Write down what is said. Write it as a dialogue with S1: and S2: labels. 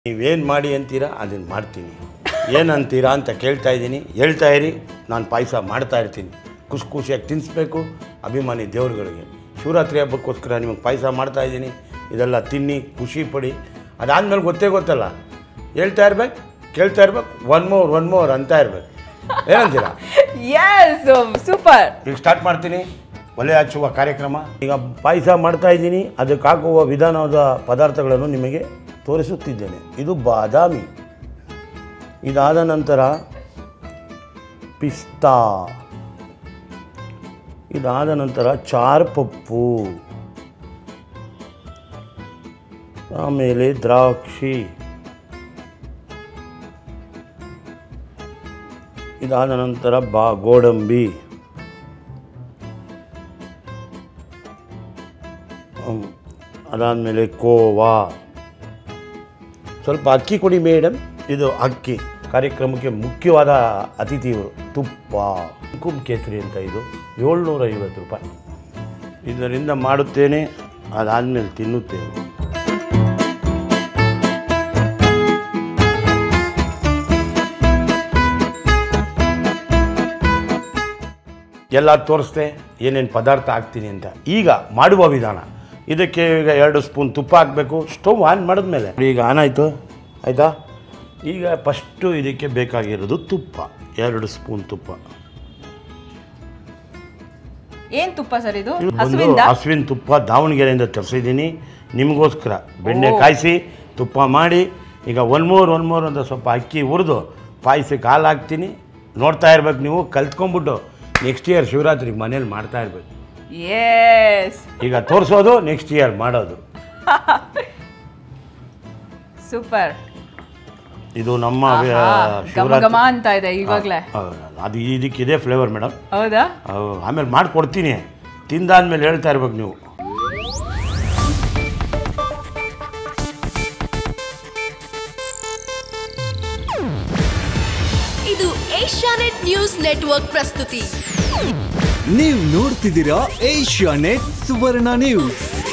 S1: ನೀವೇನು ಮಾಡಿ ಅಂತೀರಾ ಅದನ್ನು ಮಾಡ್ತೀನಿ ಏನಂತೀರಾ ಅಂತ ಕೇಳ್ತಾ ಇದ್ದೀನಿ ಹೇಳ್ತಾ ಇರಿ ನಾನು ಪಾಯಸ ಮಾಡ್ತಾ ಇರ್ತೀನಿ ಖುಷಿ ಖುಷಿಯಾಗಿ ತಿನ್ನಿಸ್ಬೇಕು ಅಭಿಮಾನಿ ದೇವ್ರುಗಳಿಗೆ ಶಿವರಾತ್ರಿ ಹಬ್ಬಕ್ಕೋಸ್ಕರ ನಿಮಗೆ ಪಾಯಸ ಮಾಡ್ತಾ ಇದ್ದೀನಿ ಇದೆಲ್ಲ ತಿನ್ನಿ ಖುಷಿ ಪಡಿ ಅದಾದಮೇಲೆ ಗೊತ್ತೇ ಗೊತ್ತಲ್ಲ ಹೇಳ್ತಾ ಇರ್ಬೇಕು ಕೇಳ್ತಾ ಇರ್ಬೇಕು ಒನ್ ಮೋರ್ ಒನ್ ಮೋರ್ ಅಂತ ಇರ್ಬೇಕು ಏನಂತೀರಾ
S2: ಎಸ್ ಸೂಪರ್
S1: ಈಗ ಸ್ಟಾರ್ಟ್ ಮಾಡ್ತೀನಿ ಒಲೆ ಹಚ್ಚುವ ಕಾರ್ಯಕ್ರಮ ಈಗ ಪಾಯಸ ಮಾಡ್ತಾ ಇದ್ದೀನಿ ಅದಕ್ಕೆ ಹಾಕುವ ವಿಧಾನದ ಪದಾರ್ಥಗಳನ್ನು ನಿಮಗೆ ತೋರಿಸುತ್ತಿದ್ದೇನೆ ಇದು ಬಾದಾಮಿ ಇದಾದ ನಂತರ ಪಿಸ್ತಾ ಇದಾದ ನಂತರ ಚಾರ್ ಪಪ್ಪು ಆಮೇಲೆ ದ್ರಾಕ್ಷಿ ಇದಾದ ನಂತರ ಬಾ ಗೋಡಂಬಿ ಹ್ಮ್. ಅದಾದಮೇಲೆ ಕೋವಾ ಸ್ವಲ್ಪ ಅಕ್ಕಿ ಕೊಡಿ ಮೇಡಮ್ ಇದು ಅಕ್ಕಿ ಕಾರ್ಯಕ್ರಮಕ್ಕೆ ಮುಖ್ಯವಾದ ಅತಿಥಿ ಇವರು ತುಪ್ಪ ಕುಂಕುಮ ಕೇಸರಿ ಅಂತ ಇದು ಏಳ್ನೂರ ಐವತ್ತು ರೂಪಾಯಿ ಇದರಿಂದ ಮಾಡುತ್ತೇನೆ ಅದಾದಮೇಲೆ ತಿನ್ನುತ್ತೇನೆ ಎಲ್ಲ ತೋರಿಸ್ದೆ ಏನೇನು ಪದಾರ್ಥ ಹಾಕ್ತೀನಿ ಅಂತ ಈಗ ಮಾಡುವ ವಿಧಾನ ಇದಕ್ಕೆ ಈಗ ಎರಡು ಸ್ಪೂನ್ ತುಪ್ಪ ಹಾಕಬೇಕು ಸ್ಟವ್ ಆನ್ ಮಾಡಿದ್ಮೇಲೆ ಈಗ ಆನ್ ಆಯಿತು ಆಯಿತಾ ಈಗ ಫಸ್ಟು ಇದಕ್ಕೆ ಬೇಕಾಗಿರೋದು ತುಪ್ಪ ಎರಡು ಸ್ಪೂನ್ ತುಪ್ಪ
S2: ಏನ್ ತುಪ್ಪ ಸರ್ ಇದು
S1: ಇದು ಒಂದು
S2: ಹಸುವಿಂದ
S1: ಹಸುವಿನ ತುಪ್ಪ ದಾವಣಗೆರೆಯಿಂದ ತರಿಸಿದ್ದೀನಿ ನಿಮಗೋಸ್ಕರ ಬೆಣ್ಣೆ ಕಾಯಿಸಿ ತುಪ್ಪ ಮಾಡಿ ಈಗ ಒನ್ ಮೂರ್ ಒನ್ ಮೂರ್ ಅಂತ ಸ್ವಲ್ಪ ಅಕ್ಕಿ ಹುರಿದು ಪಾಯಸಕ್ಕೆ ಹಾಲು ಹಾಕ್ತೀನಿ ನೋಡ್ತಾ ಇರ್ಬೇಕು ನೀವು ಕಲ್ತ್ಕೊಂಡ್ಬಿಟ್ಟು ನೆಕ್ಸ್ಟ್ ಇಯರ್ ಶಿವರಾತ್ರಿಗೆ ಮನೇಲಿ ಮಾಡ್ತಾ ಇರ್ಬೇಕು
S2: ಎಸ್
S1: ಈಗ ತೋರಿಸೋದು ನೆಕ್ಸ್ಟ್ ಇಯರ್ ಮಾಡೋದು
S2: ಸೂಪರ್
S1: ಇದು ನಮ್ಮ
S2: ಆಹಾ, ಘಮ ಘಮ
S1: ಶಿವರಾತ್ರಿ
S2: ಅಂತ ಇದೆ ಇವಾಗ್ಲೇ
S1: ಹೌದು, ಅದು ಇದಕ್ಕಿದೆ ಫ್ಲೇವರ್ ಮೇಡಮ್
S2: ಹೌದಾ
S1: ಆಮೇಲೆ ಮಾಡಿಕೊಡ್ತೀನಿ ತಿಂದಾದ್ಮೇಲೆ ಹೇಳ್ತಾ ಇರ್ಬೇಕು ನೀವು
S3: ಇದು ಏಷ್ಯಾನೆಟ್ ನ್ಯೂಸ್ ನೆಟ್ವರ್ಕ್ ಪ್ರಸ್ತುತಿ
S4: ನೀವು ನೋಡ್ತಿದ್ದೀರಾ ಏಷ್ಯಾ ನೆಟ್ ಸುವರ್ಣ ನ್ಯೂಸ್